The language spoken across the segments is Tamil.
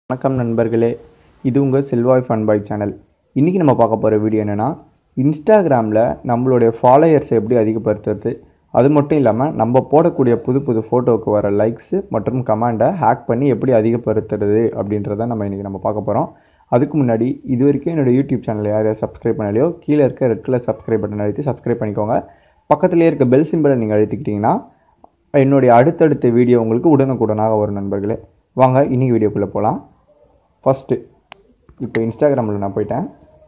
வணக்கம் நண்பர்களே இது உங்கள் செல்வாய் ஃபன் பாய் சேனல் இன்றைக்கி நம்ம பார்க்க போகிற வீடியோ என்னென்னா இன்ஸ்டாகிராமில் நம்மளுடைய ஃபாலோயர்ஸை எப்படி அதிகப்படுத்துறது அது மட்டும் இல்லாமல் நம்ம போடக்கூடிய புது புது ஃபோட்டோவுக்கு வர லைக்ஸு மற்றும் கமெண்டை ஹேக் பண்ணி எப்படி அதிகப்படுத்துறது அப்படின்றத நம்ம இன்றைக்கி நம்ம பார்க்க போகிறோம் அதுக்கு முன்னாடி இது வரைக்கும் என்னோட யூடியூப் சேனலை யார் யார் சப்ஸ்கிரைப் பண்ணலையோ கீழே இருக்க ரெட் கலர் சப்ஸ்கிரைப் பட்டன் அழுத்தி சப்ஸ்கிரைப் பண்ணிக்கோங்க பக்கத்துலேயே இருக்க பெல் சிம்பிளை நீங்கள் அழுத்திக்கிட்டிங்கன்னா என்னுடைய அடுத்தடுத்த வீடியோ உங்களுக்கு உடனுக்குடனாக வரும் நண்பர்களே வாங்க இன்றைக்கி வீடியோக்குள்ளே போகலாம் ஃபஸ்ட்டு இப்போ இன்ஸ்டாகிராமில் நான் போயிட்டேன்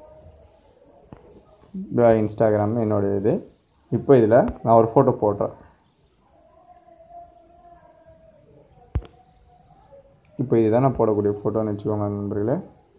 இதோ இன்ஸ்டாகிராம் என்னோடய இது இப்போ இதில் நான் ஒரு ஃபோட்டோ போடுறேன் இப்போ இதுதான் நான் போடக்கூடிய ஃபோட்டோன்னு வச்சுக்கோங்க நண்பர்களே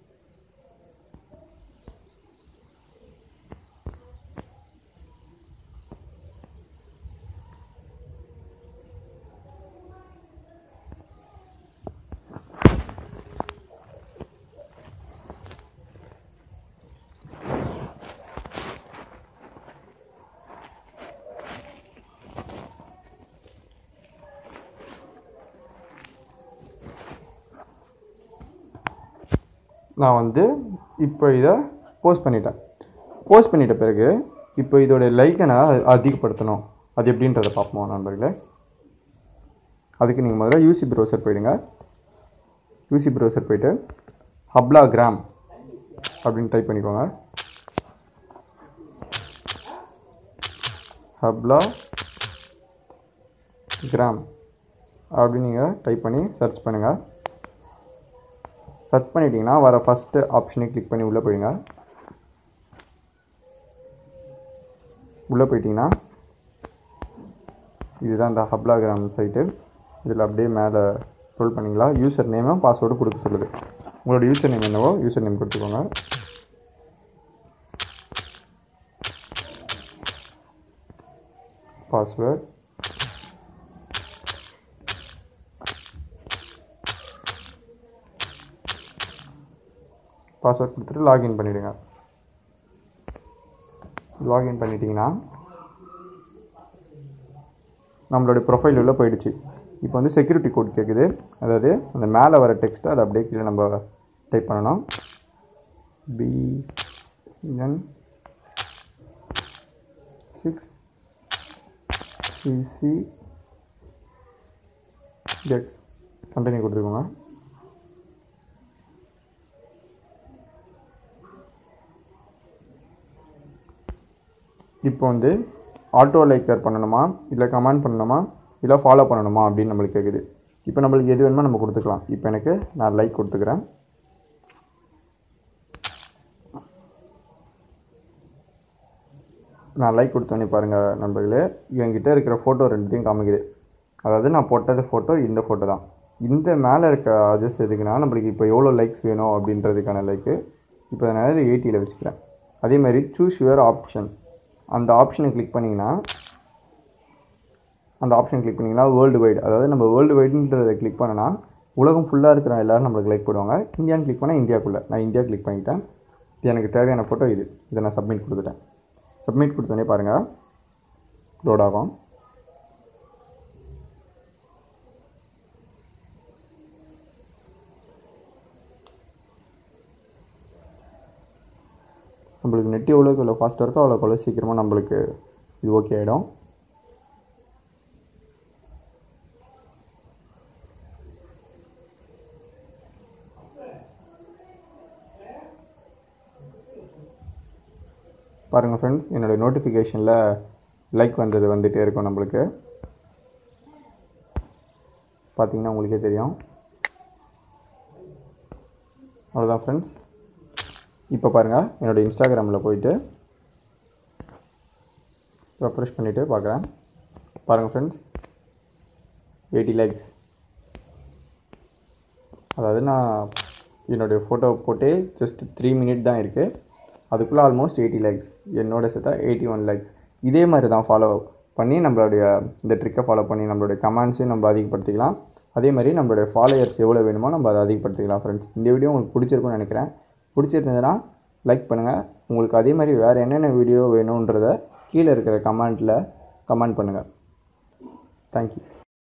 நான் வந்து இப்போ இதை போஸ்ட் பண்ணிட்டேன் போஸ்ட் பண்ணிட்ட பிறகு இப்போ இதோட லைக்கை நான் அதிகப்படுத்தணும் அது எப்படின்றத பார்ப்போம் நண்பர்களே அதுக்கு நீங்கள் முதல்ல யூசி ப்ரௌசர் போயிடுங்க யூசி ப்ரௌசர் போயிட்டு ஹப்லா கிராம் அப்படின்னு டைப் பண்ணிக்கோங்க ஹப்லா கிராம் அப்படின்னு நீங்கள் டைப் பண்ணி சர்ச் பண்ணுங்கள் சர்ச் பண்ணிட்டீங்கன்னா வர ஃபஸ்ட்டு ஆப்ஷனை கிளிக் பண்ணி உள்ளே போயிடுங்க உள்ளே போயிட்டீங்கன்னா இதுதான் இந்த ஹப்லாகிராம் சைட்டு இதில் அப்படியே மேலே ஸ்க்ரோல் பண்ணிங்களா யூசர் நேமும் பாஸ்வேர்டு கொடுக்க சொல்லுது உங்களோட யூசர் நேம் என்னவோ யூசர் நேம் கொடுத்துக்கோங்க பாஸ்வேர்ட் பாஸ்வேர்ட் கொடுத்துட்டு லாகின் பண்ணிவிடுங்க லாகின் பண்ணிட்டீங்கன்னா நம்மளுடைய ப்ரொஃபைல் உள்ள போயிடுச்சு இப்போ வந்து செக்யூரிட்டி கோட் கேட்குது அதாவது அந்த மேலே வர டெக்ஸ்ட்டை அதை அப்படியே கீழே நம்ம டைப் பண்ணணும் B N six C C X continue கொடுத்துக்கோங்க இப்போ வந்து ஆட்டோ லைக்கர் பண்ணணுமா இல்லை கமெண்ட் பண்ணணுமா இல்லை ஃபாலோ பண்ணணுமா அப்படின்னு நம்மளுக்கு கேட்குது இப்போ நம்மளுக்கு எது வேணுமோ நம்ம கொடுத்துக்கலாம் இப்போ எனக்கு நான் லைக் கொடுத்துக்கிறேன் நான் லைக் கொடுத்தோன்னே பாருங்கள் நண்பர்களே என்கிட்ட இருக்கிற ஃபோட்டோ ரெண்டுத்தையும் காமிக்குது அதாவது நான் போட்டது ஃபோட்டோ இந்த ஃபோட்டோ தான் இந்த மேலே இருக்க அட்ஜஸ்ட் எதுக்குன்னா நம்மளுக்கு இப்போ எவ்வளோ லைக்ஸ் வேணும் அப்படின்றதுக்கான லைக்கு இப்போ நான் எயிட்டியில் வச்சுக்கிறேன் அதே மாதிரி சூஸ் யுவர் ஆப்ஷன் அந்த ஆப்ஷனை கிளிக் பண்ணிங்கன்னா அந்த ஆப்ஷன் கிளிக் பண்ணிங்கன்னா வேர்ல்டு வைடு அதாவது நம்ம வேர்ல்டு வைடுன்றதை கிளிக் பண்ணனா உலகம் ஃபுல்லாக இருக்கிற எல்லோரும் நம்மளுக்கு லைக் போடுவாங்க இந்தியான்னு கிளிக் பண்ணால் இந்தியாக்குள்ளே நான் இந்தியா கிளிக் பண்ணிட்டேன் இது எனக்கு தேவையான ஃபோட்டோ இது இதை நான் சப்மிட் கொடுத்துட்டேன் சப்மிட் கொடுத்தோன்னே பாருங்கள் லோட் ஆகும் நம்மளுக்கு நெட் எவ்வளோக்கு எவ்வளோ ஃபாஸ்ட்டாக இருக்கோ அவ்வளோக்கு அவ்வளோ சீக்கிரமாக நம்மளுக்கு இது ஓகே ஆகிடும் பாருங்கள் ஃப்ரெண்ட்ஸ் என்னுடைய நோட்டிஃபிகேஷனில் லைக் வந்தது வந்துகிட்டே இருக்கும் நம்மளுக்கு பார்த்தீங்கன்னா உங்களுக்கே தெரியும் அவ்வளோதான் ஃப்ரெண்ட்ஸ் இப்போ பாருங்கள் என்னோடய இன்ஸ்டாகிராமில் போயிட்டு ரெஃப்ரெஷ் பண்ணிவிட்டு பார்க்குறேன் பாருங்கள் ஃப்ரெண்ட்ஸ் எயிட்டி லைக்ஸ் அதாவது நான் என்னுடைய ஃபோட்டோ போட்டு ஜஸ்ட் த்ரீ மினிட் தான் இருக்குது அதுக்குள்ளே ஆல்மோஸ்ட் எயிட்டி லைக்ஸ் என்னோட சேர்த்தா எயிட்டி ஒன் லைக்ஸ் இதே மாதிரி தான் ஃபாலோ பண்ணி நம்மளுடைய இந்த ட்ரிக்கை ஃபாலோ பண்ணி நம்மளுடைய கமெண்ட்ஸையும் நம்ம அதிகப்படுத்திக்கலாம் அதே மாதிரி நம்மளுடைய ஃபாலோயர்ஸ் எவ்வளோ வேணுமோ நம்ம அதை அதிகப்படுத்திக்கலாம் ஃப்ரெண்ட்ஸ் இந்த வீடியோ உங்களுக்கு பிடிச்சிருக்கும்னு நினைக்கிறேன் பிடிச்சிருந்ததுன்னா லைக் பண்ணுங்கள் உங்களுக்கு அதே மாதிரி வேறு என்னென்ன வீடியோ வேணுன்றதை கீழே இருக்கிற கமெண்ட்டில் கமெண்ட் பண்ணுங்கள் தேங்க்யூ